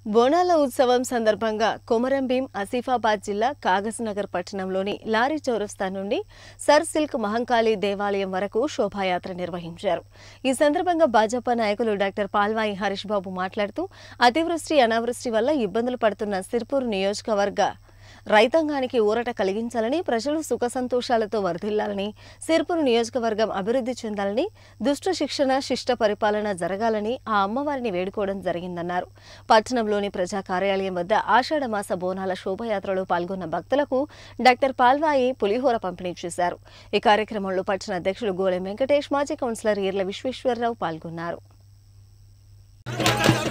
బోనాల ఉత్సవం సందర్భంగా కొమరంభీం ఆసిఫాబాద్ జిల్లా కాగజ్నగర్ పట్టణంలోని లారీ చౌరస్తా నుండి సర్ సిల్క్ మహంకాళి దేవాలయం వరకు శోభాయాత్ర నిర్వహించారు ఈ సందర్భంగా భాజపా నాయకులు డాక్టర్ పాల్వాయి హరీష్ బాబు మాట్లాడుతూ అతివృష్టి అనావృష్టి వల్ల ఇబ్బందులు పడుతున్న సిర్పూర్ నియోజకవర్గ రైతాంగానికి ఊరట కలిగించాలని ప్రజలు సుఖ సంతోషాలతో వర్ధిల్లాలని సిర్పూర్ నియోజకవర్గం అభివృద్ధి చెందాలని దుష్ట శిక్షణ శిష్ట పరిపాలన జరగాలని ఆ అమ్మవారిని వేడుకోవడం జరిగిందన్నారు పట్టణంలోని ప్రజా కార్యాలయం వద్ద ఆషాఢ మాస బోనాల శోభయాత్రలో పాల్గొన్న భక్తులకు డాక్టర్ పాల్వాయి పులిహోర పంపిణీ చేశారు ఈ కార్యక్రమంలో పట్టణ అధ్యక్షులు గోలెం వెంకటేష్ మాజీ కౌన్సిలర్ ఈర్ల విశ్వేశ్వరరావు పాల్గొన్నారు